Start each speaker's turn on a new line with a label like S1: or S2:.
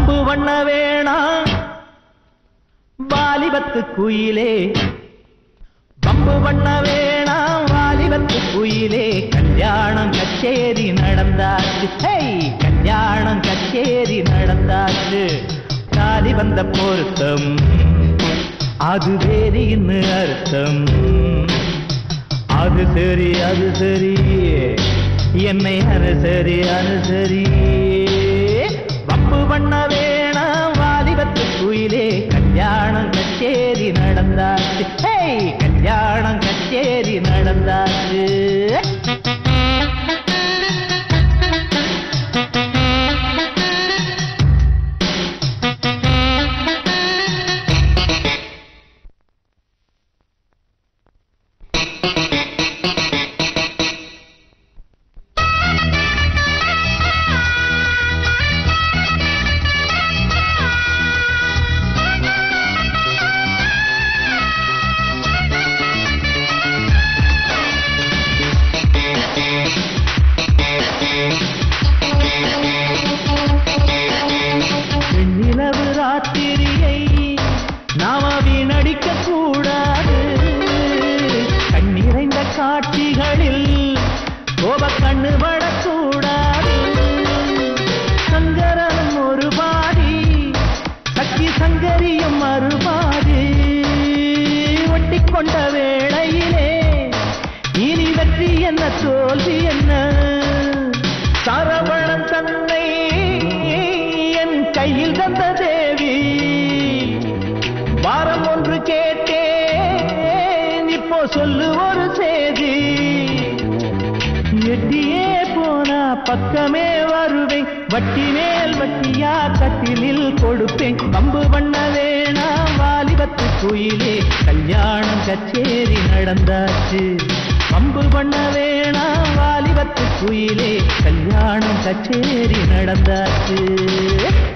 S1: வம்பு பண்ண வேணாம் வாலிபத்து குயிலே வம்பு பண்ண வேணாம் வாலிபத்து குயிலே கல்யாணம் கச்சேரி நடந்தாச்சு ஹேய் கல்யாணம் கச்சேரி நடந்தாச்சு காலி வந்த பொருத்தம் அது வேறு இன்னு அர்த்தம் அது சரி அது சரி என்னை அனுசரி அனுசரி வம்பு பண்ண வேணாம் வாலிபத்து குயிலே கல்யாணம் கச்சேரி நடந்தாச்சு ஹேய் கல்யாணம் கச்சேரி நடந்தாச்சு வெண்ணிலவு ராத்திரியை நாம வீணடிக்க கூடாது கண்ணிறைந்த காட்சிகளில் கோப கண்ணு படக்கூடாது சங்கரனும் ஒரு பாதி சக்தி சங்கரியும் மறுபாதி ஒட்டி கொண்ட வேளையிலே இனி வெற்றி என்ன தோல்வி என்ன சரவணன் தன்னை என் கையில் தந்த தேவி வாரம் ஒன்று கேட்டேன் இப்போ சொல்லு ஒரு செய்தி எட்டியே போனா பக்கமே வருவேன் வட்டி மேல் வட்டியா கட்டிலில் கொடுப்பேன் பம்பு பண்ண வேணாம் வாலிபத்து குயிலே கல்யாணம் கச்சேரி நடந்தாச்சு பம்பு பண்ண வேணாம் வாலிபத்து குயிலே கல்யாணம் கச்சேரி நடந்தாச்சு